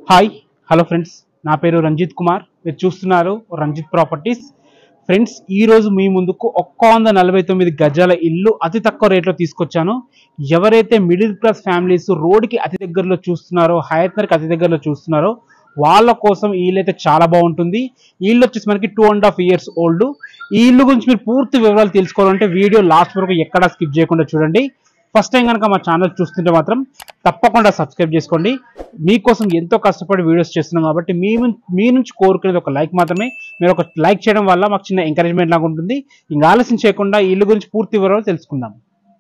hi hello friends నా పేరు రంజిత్ కుమార్ మీరు చూస్తున్నారు రంజిత్ ప్రాపర్టీస్ ఫ్రెండ్స్ ఈ రోజు మీ ముందుకు ఒక్క వంద నలభై తొమ్మిది గజాల ఇల్లు అతి తక్కువ రేట్లో తీసుకొచ్చాను ఎవరైతే మిడిల్ క్లాస్ ఫ్యామిలీస్ రోడ్కి అతి దగ్గరలో చూస్తున్నారో హయత్నర్కి అతి దగ్గరలో చూస్తున్నారో వాళ్ళ కోసం ఈ ఇల్లు అయితే చాలా బాగుంటుంది ఈ ఇల్లు వచ్చేసి మనకి two and half years old ఈ ఇల్లు గురించి మీరు పూర్తి వివరాలు తెలుసుకోవాలంటే వీడియో లాస్ట్ వరకు ఎక్కడా స్కిప్ చేయకుండా చూడండి ఫస్ట్ టైం కనుక మా ఛానల్ చూస్తుంటే మాత్రం తప్పకుండా సబ్స్క్రైబ్ చేసుకోండి మీకోసం ఎంతో కష్టపడి వీడియోస్ చేస్తున్నాం కాబట్టి మీ నుం- మీ నుంచి కోరుకునేది ఒక లైక్ మాత్రమే మీరు ఒక లైక్ చేయడం వల్ల మాకు చిన్న ఎంకరేజ్మెంట్ లాగా ఉంటుంది ఇంకా ఆలస్యం చేయకుండా ఈ ఇల్లు గురించి పూర్తి వివరాలు తెలుసుకుందాం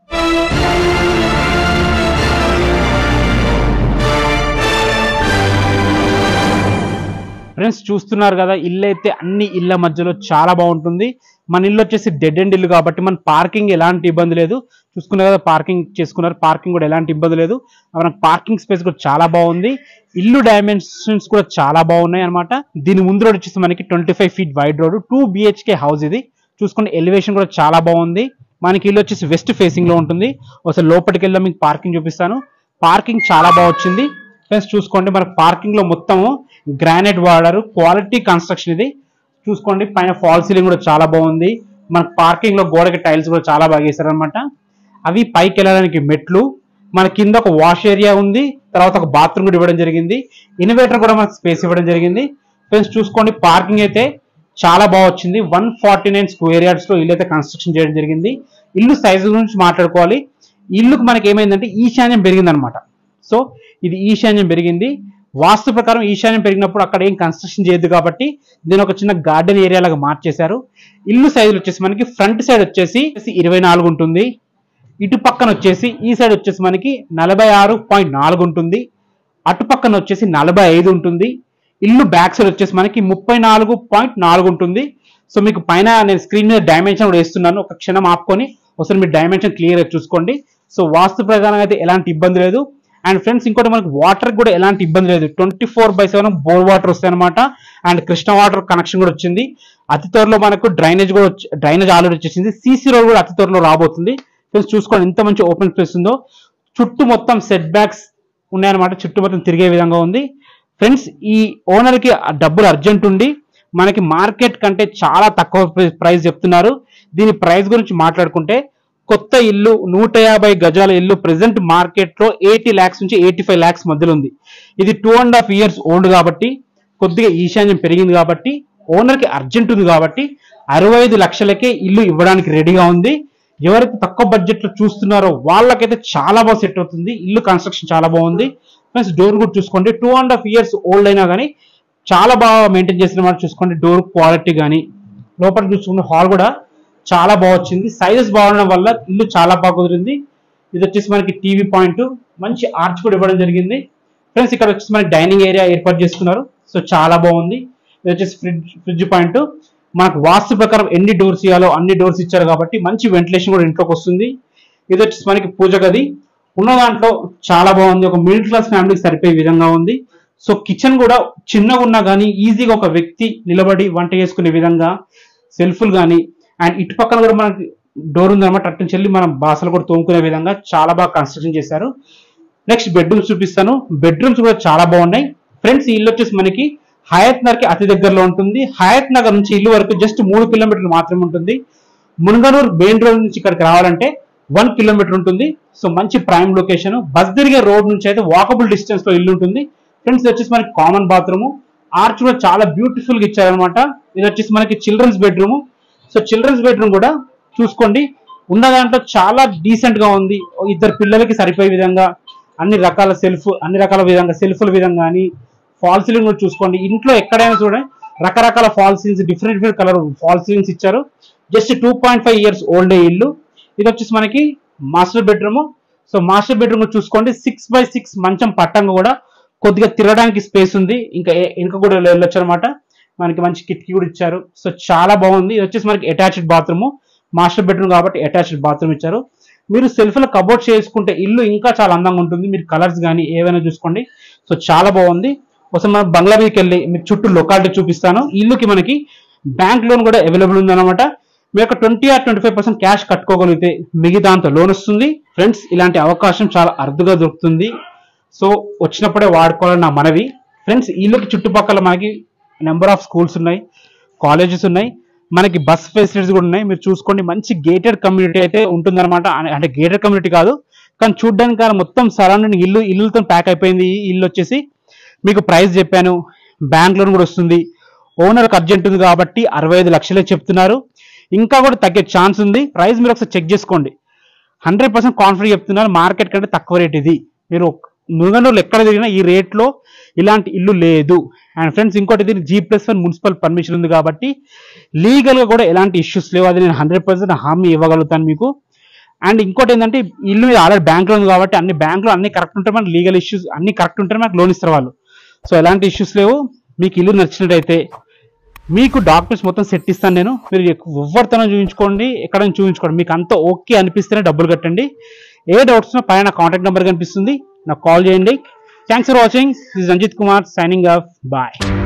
ఫ్రెండ్స్ చూస్తున్నారు కదా ఇల్లు అయితే అన్ని ఇళ్ళ మధ్యలో చాలా బాగుంటుంది మన ఇల్లు వచ్చేసి డెడ్ ఎండ్ ఇల్లు కాబట్టి మన పార్కింగ్ ఎలాంటి ఇబ్బంది లేదు చూసుకున్నారు కదా పార్కింగ్ చేసుకున్నారు పార్కింగ్ కూడా ఎలాంటి ఇబ్బంది లేదు మనకు పార్కింగ్ స్పేస్ కూడా చాలా బాగుంది ఇల్లు డైమెన్షన్స్ కూడా చాలా బాగున్నాయి అనమాట దీని ముందు రోడ్ వచ్చేసి మనకి twenty five feet wide road two BHK house ఇది చూసుకుంటే ఎలివేషన్ కూడా చాలా బాగుంది మనకి ఇల్లు వచ్చేసి వెస్ట్ ఫేసింగ్ లో ఉంటుంది ఒకసారి లోపలికి వెళ్ళి మీకు పార్కింగ్ చూపిస్తాను పార్కింగ్ చాలా బాగా వచ్చింది ఫ్రెండ్స్ చూసుకోండి మనకు పార్కింగ్ లో మొత్తము గ్రానైట్ వాడారు క్వాలిటీ కన్స్ట్రక్షన్ ఇది చూసుకోండి పైన ఫాల్ సీలింగ్ కూడా చాలా బాగుంది మనకు పార్కింగ్ లో గోడకి టైల్స్ కూడా చాలా బాగా వేశారు అనమాట అవి పైకి వెళ్ళడానికి మెట్లు మన కింద ఒక వాష్ ఏరియా ఉంది తర్వాత ఒక బాత్రూమ్ కూడా ఇవ్వడం జరిగింది ఇన్వర్టర్ కూడా మనకు స్పేస్ ఇవ్వడం జరిగింది ఫ్రెండ్స్ చూసుకోండి పార్కింగ్ అయితే చాలా బాగా వచ్చింది one forty nine square yards లో ఇల్లు అయితే కన్స్ట్రక్షన్ చేయడం జరిగింది ఇల్లు సైజు గురించి మాట్లాడుకోవాలి ఇల్లుకు మనకి ఏమైందంటే ఈశాన్యం పెరిగింది అనమాట సో ఇది ఈశాన్యం పెరిగింది వాస్తు ప్రకారం ఈశాన్యం పెరిగినప్పుడు అక్కడ ఏం కన్స్ట్రక్షన్ చేయొద్దు కాబట్టి దీని ఒక చిన్న గార్డెన్ ఏరియా లాగా మార్చేశారు ఇల్లు సైజులు వచ్చేసి మనకి ఫ్రంట్ సైడ్ వచ్చేసి ఇరవై నాలుగు ఉంటుంది ఇటు పక్కన వచ్చేసి ఈ సైడ్ వచ్చేసి మనకి నలభై ఆరు పాయింట్ నాలుగు ఉంటుంది అటు పక్కన వచ్చేసి నలభై ఐదు ఉంటుంది ఇల్లు బ్యాక్ సైడ్ వచ్చేసి మనకి ముప్పై నాలుగు పాయింట్ నాలుగు ఉంటుంది సో మీకు పైన నేను స్క్రీన్ మీద డైమెన్షన్ కూడా వేస్తున్నాను ఒక క్షణం ఆపుకొని ఒకసారి మీరు డైమెన్షన్ క్లియర్ గా చూసుకోండి సో వాస్తు ప్రకారం అయితే ఎలాంటి ఇబ్బంది లేదు అండ్ ఫ్రెండ్స్ ఇంకోటి మనకి వాటర్ కూడా ఎలాంటి ఇబ్బంది లేదు twenty four by seven bore water వస్తాయి అనమాట అండ్ కృష్ణ వాటర్ కనెక్షన్ కూడా వచ్చింది అతి త్వరలో మనకు డ్రైనేజ్ కూడా వచ్చి డ్రైనేజ్ ఆల్రెడీ వచ్చేసింది సీసీ రోడ్ కూడా అతి త్వరలో రాబోతుంది ఫ్రెండ్స్ చూసుకోండి ఎంత మంచి ఓపెన్ స్పేస్ ఉందో చుట్టూ మొత్తం సెట్ బ్యాక్స్ ఉన్నాయన్నమాట చుట్టూ మొత్తం తిరిగే విధంగా ఉంది ఫ్రెండ్స్ ఈ ఓనర్ కి ఆ డబ్బులు అర్జెంట్ ఉండి మనకి మార్కెట్ కంటే చాలా తక్కువ ప్రైస్- ప్రైస్ చెప్తున్నారు దీని ప్రైస్ గురించి మాట్లాడుకుంటే కొత్త ఇల్లు నూట యాభై గజాల ఇల్లు ప్రెసెంట్ మార్కెట్ లో ఎయిటీ ల్యాక్స్ నుంచి ఎయిటీ ఫైవ్ ల్యాక్స్ మధ్యలో ఉంది ఇది two and half years old కాబట్టి కొద్దిగా ఈశాన్యం పెరిగింది కాబట్టి ఓనర్ కి అర్జెంట్ ఉంది కాబట్టి అరవై ఐదు లక్షలకే ఇల్లు ఇవ్వడానికి రెడీగా ఉంది ఎవరైతే తక్కువ బడ్జెట్ లో చూస్తున్నారో వాళ్ళకైతే చాలా బాగా సెట్ అవుతుంది ఇల్లు కన్స్ట్రక్షన్ చాలా బాగుంది ప్లస్ డోర్ కూడా చూసుకోండి two and half years old అయినా కానీ చాలా బాగా మెయింటైన్ చేసిన వాళ్ళు చూసుకోండి డోర్ క్వాలిటీ కానీ లోపల చూసుకున్న హాల్ కూడా చాలా బాగా వచ్చింది సైజెస్ బాగుండడం వల్ల ఇల్లు చాలా బాగా కుదిరింది ఇది వచ్చేసి మనకి టీవీ పాయింట్ మంచి ఆర్చ్ కూడా ఇవ్వడం జరిగింది ఫ్రెండ్స్ ఇక్కడ వచ్చేసి మనకి డైనింగ్ ఏరియా ఏర్పాటు చేసుకున్నారు సో చాలా బాగుంది ఇది వచ్చేసి ఫ్రిడ్జ్ ఫ్రిడ్జ్ పాయింట్ మనకు వాస్తు ప్రకారం ఎన్ని డోర్స్ ఇవ్వాలో అన్ని డోర్స్ ఇచ్చారు కాబట్టి మంచి వెంటిలేషన్ కూడా ఇంట్లోకి వస్తుంది ఇది వచ్చేసి మనకి పూజ గది ఉన్న దాంట్లో చాలా బాగుంది ఒక మిడిల్ క్లాస్ ఫ్యామిలీకి సరిపోయే విధంగా ఉంది సో కిచెన్ కూడా చిన్నగా ఉన్నా కానీ ఈజీగా ఒక వ్యక్తి నిలబడి వంట చేసుకునే విధంగా సెల్ఫ్లు కానీ అండ్ ఇటు పక్కన కూడా మనకి డోర్ ఉందన్నమాట అటు నుంచి వెళ్ళి మనం బాసలు కూడా తోముకునే విధంగా చాలా బాగా కన్స్ట్రక్షన్ చేశారు నెక్స్ట్ బెడ్రూమ్స్ చూపిస్తాను బెడ్రూమ్స్ కూడా చాలా బాగున్నాయి ఫ్రెండ్స్ ఈ ఇల్లు వచ్చేసి మనకి హయత్ నగర్ కి అతి దగ్గరలో ఉంటుంది హయత్ నగర్ నుంచి ఇల్లు వరకు జస్ట్ మూడు కిలోమీటర్లు మాత్రమే ఉంటుంది మునగనూరు మెయిన్ రోడ్ నుంచి ఇక్కడికి రావాలంటే వన్ కిలోమీటర్ ఉంటుంది సో మంచి ప్రైమ్ లొకేషన్ బస్ తిరిగే రోడ్ నుంచి అయితే వాకబుల్ డిస్టెన్స్ లో ఇల్లు ఉంటుంది ఫ్రెండ్స్ ఇది వచ్చేసి మనకి కామన్ బాత్రూమ్ ఆర్చ్ కూడా చాలా బ్యూటిఫుల్ గా ఇచ్చారనమాట ఇది వచ్చేసి మనకి children's bedroom so children's bedroom కూడా చూసుకోండి ఉన్న దాంట్లో చాలా డీసెంట్ గా ఉంది ఇద్దరు పిల్లలకి సరిపోయే విధంగా అన్ని రకాల సెల్ఫ్ అన్ని రకాల విధంగా సెల్ఫ్ల విధంగా కానీ ఫాల్ సీలింగ్ కూడా చూసుకోండి ఇంట్లో ఎక్కడైనా చూడండి రకరకాల fall ceilings different different colour fall ceilings ఇచ్చారు just two point five years old ఇల్లు ఇది వచ్చేసి మనకి master bedroom so master bedroom చూసుకోండి సిక్స్ బై సిక్స్ మంచం పట్టంగా కూడా కొద్దిగా తిరగడానికి స్పేస్ ఉంది ఇంకా ఏ- వెనుక కూడా వెళ్ళొచ్చు అనమాట మనకి మంచి కిటికీ కూడా ఇచ్చారు సో చాలా బాగుంది ఇది వచ్చేసి మనకి అటాచ్డ్ బాత్రూమ్ మాస్టర్ బెడ్రూమ్ కాబట్టి అటాచ్డ్ బాత్రూమ్ ఇచ్చారు మీరు సెల్ఫ్ లో కబోర్డ్ చేసుకుంటే ఇల్లు ఇంకా చాలా అందంగా ఉంటుంది మీరు కలర్స్ కానీ ఏవైనా చూసుకోండి సో చాలా బాగుంది ఒకసారి మనం బంగ్లా మీదకి వెళ్ళి మీకు చుట్టూ లొకాలిటీ చూపిస్తాను ఈ ఇల్లుకి మనకి బ్యాంక్ లోన్ కూడా అవైలబుల్ ఉందన్నమాట మీరు ఒక twenty or twenty five percent cash కట్టుకోగలిగితే మిగతా అంత లోన్ వస్తుంది ఫ్రెండ్స్ ఇలాంటి అవకాశం చాలా అరుదుగా దొరుకుతుంది సో వచ్చినప్పుడే వాడుకోవాలని నా మనవి ఫ్రెండ్స్ ఇల్లుకి చుట్టుపక్కల మనకి నెంబర్ ఆఫ్ స్కూల్స్ ఉన్నాయి కాలేజెస్ ఉన్నాయి మనకి బస్ ఫెసిలిటీస్ కూడా ఉన్నాయి మీరు చూసుకోండి మంచి గేటెడ్ కమ్యూనిటీ అయితే ఉంటుందన్నమాట అన- అంటే గేటెడ్ కమ్యూనిటీ కాదు కానీ చూడడానికి అలా మొత్తం సరౌండింగ్ ఇల్లు ఇల్లుతో ప్యాక్ అయిపోయింది ఈ ఇల్లు వచ్చేసి మీకు ప్రైస్ చెప్పాను బ్యాంక్ లోన్ కూడా వస్తుంది ఓనర్కి అర్జెంట్ ఉంది కాబట్టి అరవై ఐదు లక్షలే చెప్తున్నారు ఇంకా కూడా తగ్గే ఛాన్స్ ఉంది ప్రైస్ మీరు ఒకసారి చెక్ చేసుకోండి హండ్రెడ్ పర్సెంట్ కాన్ఫిడెంట్ చెప్తున్నారు మార్కెట్ కంటే తక్కువ రేట్ ఇది మీరు నుగనూరులో ఎక్కడ తిరిగినా ఈ రేట్లో ఇలాంటి ఇల్లు లేదు అండ్ ఫ్రెండ్స్ ఇంకోటి దీనికి G plus one municipal permission ఉంది కాబట్టి లీగల్గా కూడా ఎలాంటి ఇష్యూస్ లేవు అది నేను హండ్రెడ్ పర్సెంట్ హామీ ఇవ్వగలుగుతాను మీకు అండ్ ఇంకోటి ఏంటంటే ఈ ఇల్లు మీద ఆల్రెడీ బ్యాంక్లో ఉంది కాబట్టి అన్ని బ్యాంకులో అన్ని కరెక్ట్ ఉంటే మనకి లీగల్ ఇష్యూస్ అన్ని కరెక్ట్ ఉంటే మనకు లోన్ ఇస్తారు వాళ్ళు సో ఎలాంటి ఇష్యూస్ లేవు మీకు ఇల్లు నచ్చినట్టయితే మీకు డాక్యుమెంట్స్ మొత్తం సెట్ ఇస్తాను నేను మీరు ఎవరితోనో చూపించుకోండి ఎక్కడ చూపించుకోండి మీకు అంత ఓకే అనిపిస్తేనే డబ్బులు కట్టండి ఏ డౌట్స్ ఉన్నా పైన కాంటాక్ట్ నెంబర్ కనిపిస్తుంది నాకు కాల్ చేయండి thanks for watching this Ranjith Kumar signing off bye